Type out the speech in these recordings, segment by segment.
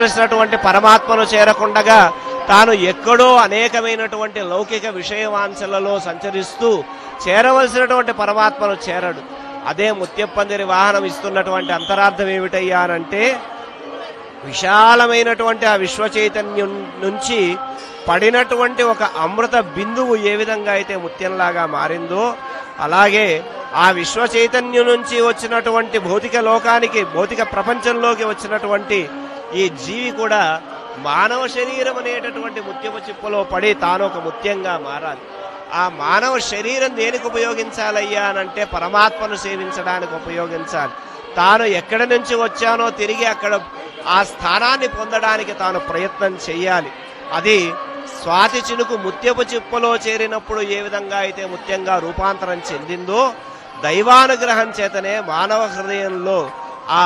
చేసినటువంటి పరమాత్మను చేరకుండగా తాను ఎక్కడో అనేకమైనటువంటి లౌకిక విషయవాంశలలో సంచరిస్తూ చేరవలసినటువంటి పరమాత్మను చేరడు అదే ముత్యప్పందిరి వాహనం ఇస్తున్నటువంటి అంతరార్థం ఏమిటయ్యానంటే విశాలమైనటువంటి ఆ విశ్వ చైతన్యం నుంచి పడినటువంటి ఒక అమృత బిందువు ఏ విధంగా అయితే ముత్యంలాగా మారిందో అలాగే ఆ విశ్వ చైతన్యం నుంచి వచ్చినటువంటి భౌతిక లోకానికి భౌతిక ప్రపంచంలోకి వచ్చినటువంటి ఈ జీవి కూడా మానవ శరీరం అనేటటువంటి ముత్యపు చిప్పలో పడి తాను ఒక ముత్యంగా మారాలి ఆ మానవ శరీరం దేనికి ఉపయోగించాలయ్యా అనంటే పరమాత్మను సేవించడానికి ఉపయోగించాలి తాను ఎక్కడి నుంచి వచ్చానో తిరిగి అక్కడ ఆ స్థానాన్ని పొందడానికి తాను ప్రయత్నం చెయ్యాలి అది స్వాతి చినుకు ముత్యపు చిప్పలో చేరినప్పుడు ఏ విధంగా అయితే ముత్యంగా రూపాంతరం చెందిందో దైవానుగ్రహం చేతనే మానవ హృదయంలో ఆ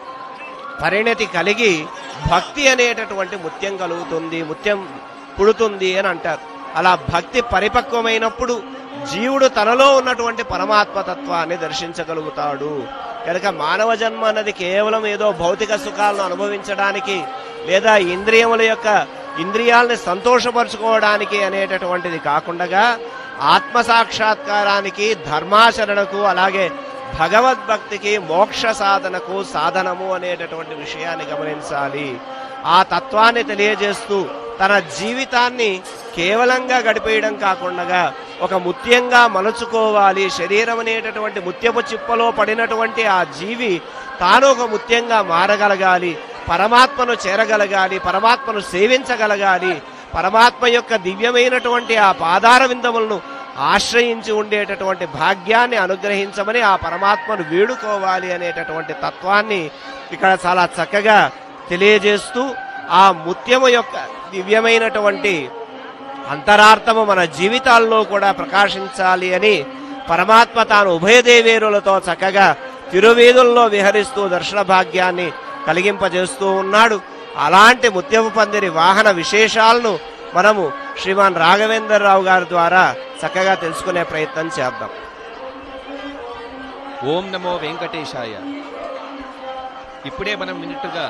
పరిణతి కలిగి భక్తి అనేటటువంటి ముత్యం కలుగుతుంది ముత్యం పుడుతుంది అని అంటారు అలా భక్తి పరిపక్వమైనప్పుడు జీవుడు తనలో ఉన్నటువంటి పరమాత్మ తత్వాన్ని దర్శించగలుగుతాడు కనుక మానవ జన్మ అన్నది కేవలం ఏదో భౌతిక సుఖాలను అనుభవించడానికి లేదా ఇంద్రియముల యొక్క ఇంద్రియాలని సంతోషపరచుకోవడానికి అనేటటువంటిది కాకుండా ఆత్మ సాక్షాత్కారానికి ధర్మాచరణకు అలాగే భగవద్భక్తికి మోక్ష సాధనకు సాధనము అనేటటువంటి విషయాన్ని గమనించాలి ఆ తత్వాన్ని తెలియజేస్తూ తన జీవితాన్ని కేవలంగా గడిపేయడం కాకుండా ఒక ముత్యంగా మలుచుకోవాలి శరీరం అనేటటువంటి ముత్యపు చిప్పలో పడినటువంటి ఆ జీవి తాను ఒక ముత్యంగా మారగలగాలి పరమాత్మను చేరగలగాలి పరమాత్మను సేవించగలగాలి పరమాత్మ యొక్క దివ్యమైనటువంటి ఆ పాదార విందములను ఆశ్రయించి ఉండేటటువంటి భాగ్యాన్ని అనుగ్రహించమని ఆ పరమాత్మను వేడుకోవాలి అనేటటువంటి తత్వాన్ని ఇక్కడ చాలా చక్కగా తెలియజేస్తూ ఆ ముత్యము యొక్క దివ్యమైనటువంటి అంతరార్థము మన జీవితాల్లో కూడా ప్రకాశించాలి అని పరమాత్మ తాను ఉభయదేవేరులతో చక్కగా తిరువీధుల్లో విహరిస్తూ దర్శన భాగ్యాన్ని కలిగింపజేస్తూ ఉన్నాడు అలాంటి ముత్యపు పందిరి వాహన విశేషాలను మనము శ్రీమాన్ రాఘవేంద్రరావు గారి ద్వారా చక్కగా తెలుసుకునే ప్రయత్నం చేద్దాం ఓం నమో వెంకటేశాయ ఇప్పుడే మనం విన్నట్టుగా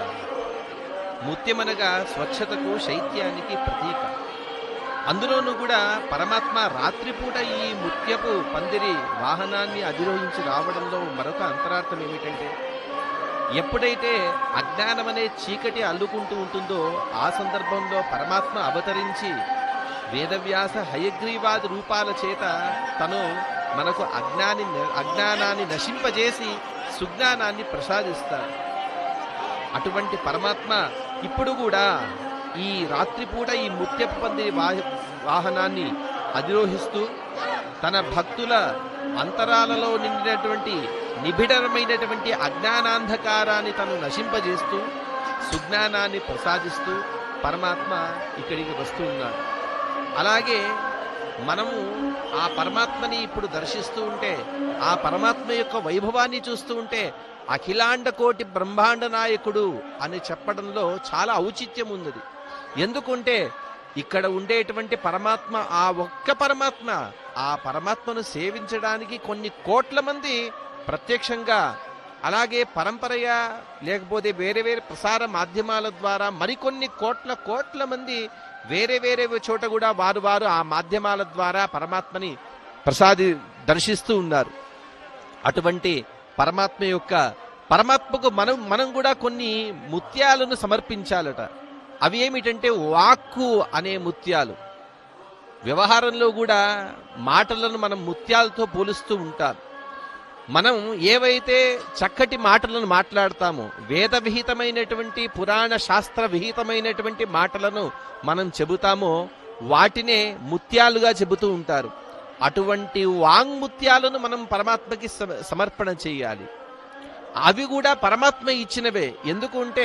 ముత్యమనగా స్వచ్ఛతకు శైత్యానికి ప్రతీక అందులోనూ కూడా పరమాత్మ రాత్రిపూట ఈ ముత్యపు పందిరి వాహనాన్ని అధిరోహించి రావడంలో మరొక అంతరార్థం ఏమిటంటే ఎప్పుడైతే అజ్ఞానం అనే చీకటి అల్లుకుంటూ ఉంటుందో ఆ సందర్భంలో పరమాత్మ అవతరించి వేదవ్యాస హయగ్రీవాది రూపాల చేత తను మనకు అజ్ఞాని అజ్ఞానాన్ని నశింపజేసి సుజ్ఞానాన్ని ప్రసాదిస్తాడు అటువంటి పరమాత్మ ఇప్పుడు కూడా ఈ రాత్రిపూట ఈ ముత్యపు పందిరి వాహ- వాహనాన్ని అధిరోహిస్తూ తన భక్తుల అంతరాలలో నిండినటువంటి నిబిడమైనటువంటి అజ్ఞానాంధకారాన్ని తను నశింపజేస్తూ సుజ్ఞానాన్ని ప్రసాదిస్తూ పరమాత్మ ఇక్కడికి వస్తూ ఉన్నాడు అలాగే మనము ఆ పరమాత్మని ఇప్పుడు దర్శిస్తూ ఉంటే ఆ పరమాత్మ యొక్క వైభవాన్ని చూస్తూ ఉంటే అఖిలాండ కోటి బ్రహ్మాండ నాయకుడు అని చెప్పడంలో చాలా ఔచిత్యం ఉంది ఎందుకుంటే ఇక్కడ ఉండేటువంటి పరమాత్మ ఆ ఒక్క పరమాత్మ ఆ పరమాత్మను సేవించడానికి కొన్ని కోట్ల మంది ప్రత్యక్షంగా అలాగే పరంపరగా లేకపోతే వేరే వేరే ప్రసార మాధ్యమాల ద్వారా మరికొన్ని కోట్ల కోట్ల మంది వేరే వేరే చోట కూడా వారు వారు ఆ మాధ్యమాల ద్వారా పరమాత్మని ప్రసాది దర్శిస్తూ ఉన్నారు అటువంటి పరమాత్మ యొక్క పరమాత్మకు మనం మనం కూడా కొన్ని ముత్యాలను సమర్పించాలట అవి ఏమిటంటే వాక్కు అనే ముత్యాలు వ్యవహారంలో కూడా మాటలను మనం ముత్యాలతో పోలుస్తూ ఉంటాం మనం ఏవైతే చక్కటి మాటలను మాట్లాడతామో వేద విహితమైనటువంటి పురాణ శాస్త్ర విహితమైనటువంటి మాటలను మనం చెబుతామో వాటినే ముత్యాలుగా చెబుతూ ఉంటారు అటువంటి వాంగ్ముత్యాలను మనం పరమాత్మకి సమ- సమర్పణ చేయాలి అవి కూడా పరమాత్మ ఇచ్చినవే ఎందుకుంటే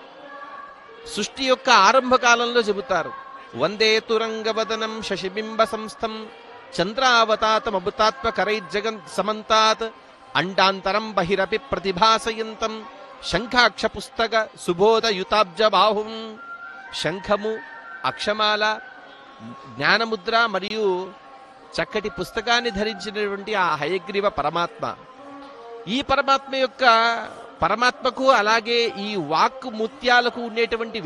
సృష్టి యొక్క ఆరంభ కాలంలో చెబుతారు వందే తురంగవదనం శశిబింబ సంస్థం చంద్రావతాతమభుతాత్మ కరైజ్జగన్ సమంతాత్ అండాంతరం బహిరపి ప్రతిభాసయంతం శంఖాక్ష పుస్తక సుబోధయుతాబ్జ బాహుం శంఖము అక్షమాల జ్ఞానముద్ర మరియు చక్కటి పుస్తకాన్ని ధరించినటువంటి ఆ హయగ్రీవ పరమాత్మ ఈ పరమాత్మ యొక్క పరమాత్మకు అలాగే ఈ వాక్ ముత్యాలకు ఉండేటువంటి